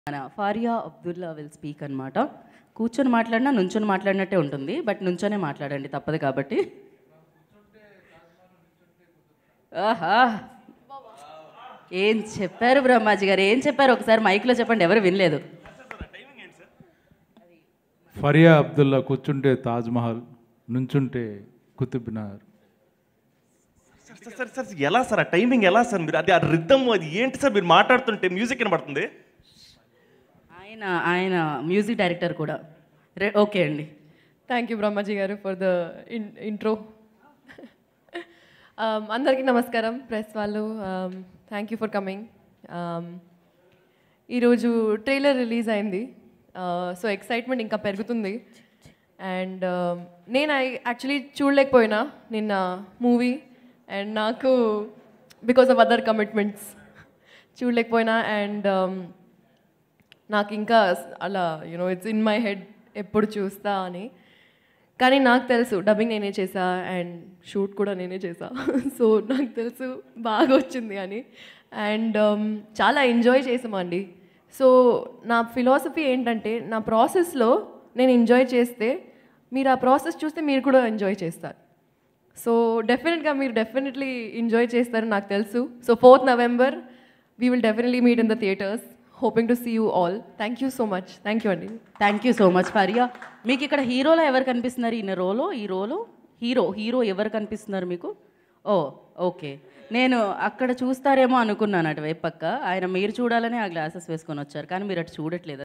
మన Faria Abdullah will speak అనమాట కూర్చొని మాట్లాడినా నుంచొని మాట్లాడినట్టే ఉంటుంది బట్ నుంచొనే మాట్లాడండి తప్పదు కాబట్టి ఆహా ఏం చెప్పారు బ్రహ్మాజీ గారు ఏం చెప్పారు ఒకసారి మైక్లో చెప్పండి ఎవరు వినలేదు ఫరియా అబ్దుల్లా కూర్చుంటే తాజ్మహల్ నుంచుంటే Qutub Minar sir sir sir sir ఎలా సార్ ఆ టైమింగ్ ఎలా సార్ మీరు అది ఆ రిథమ్ అది ఏంటి సార్ మీరు మాట్లాడుతుంటే మ్యూజిక్ వినబడుతుంది ఆయన ఆయన మ్యూజిక్ డైరెక్టర్ కూడా రే ఓకే అండి థ్యాంక్ యూ బ్రహ్మాజీ గారు ఫర్ ద ఇన్ ఇంట్రో అందరికీ నమస్కారం ప్రెస్ వాళ్ళు థ్యాంక్ యూ ఫర్ కమింగ్ ఈరోజు ట్రైలర్ రిలీజ్ అయింది సో ఎక్సైట్మెంట్ ఇంకా పెరుగుతుంది అండ్ నేను యాక్చువల్లీ చూడలేకపోయినా నిన్న మూవీ అండ్ నాకు బికాస్ ఆఫ్ అదర్ కమిట్మెంట్స్ చూడలేకపోయినా అండ్ నాకు ఇంకా అలా you know it's in my head ఎప్పుడు చూస్తా అని కానీ నాకు తెలుసు డబ్బింగ్ నేనే చేసా అండ్ షూట్ కూడా నేనే చేసా సో నాకు తెలుసు బాగా వచ్చింది అని అండ్ చాలా ఎంజాయ్ చేసామండి సో నా ఫిలాసఫీ ఏంటంటే నా ప్రాసెస్లో నేను ఎంజాయ్ చేస్తే మీరు ఆ ప్రాసెస్ చూస్తే మీరు కూడా ఎంజాయ్ చేస్తారు సో డెఫినెట్గా మీరు డెఫినెట్లీ ఎంజాయ్ చేస్తారు నాకు తెలుసు so fourth November we will definitely meet in the theatres hoping to see you all thank you so much thank you అండి thank you so much Faria మీకు ఇక్కడ హీరోలో ఎవరు కనిపిస్తున్నారు ఈయన రోలో ఈ రోలో హీరో హీరో ఎవరు కనిపిస్తున్నారు మీకు ఓ ఓకే నేను అక్కడ చూస్తారేమో అనుకున్నాను అటువైపు పక్క ఆయన మీరు చూడాలని ఆ గ్లాసెస్ వేసుకొని వచ్చారు కానీ మీరు అటు చూడట్లేదు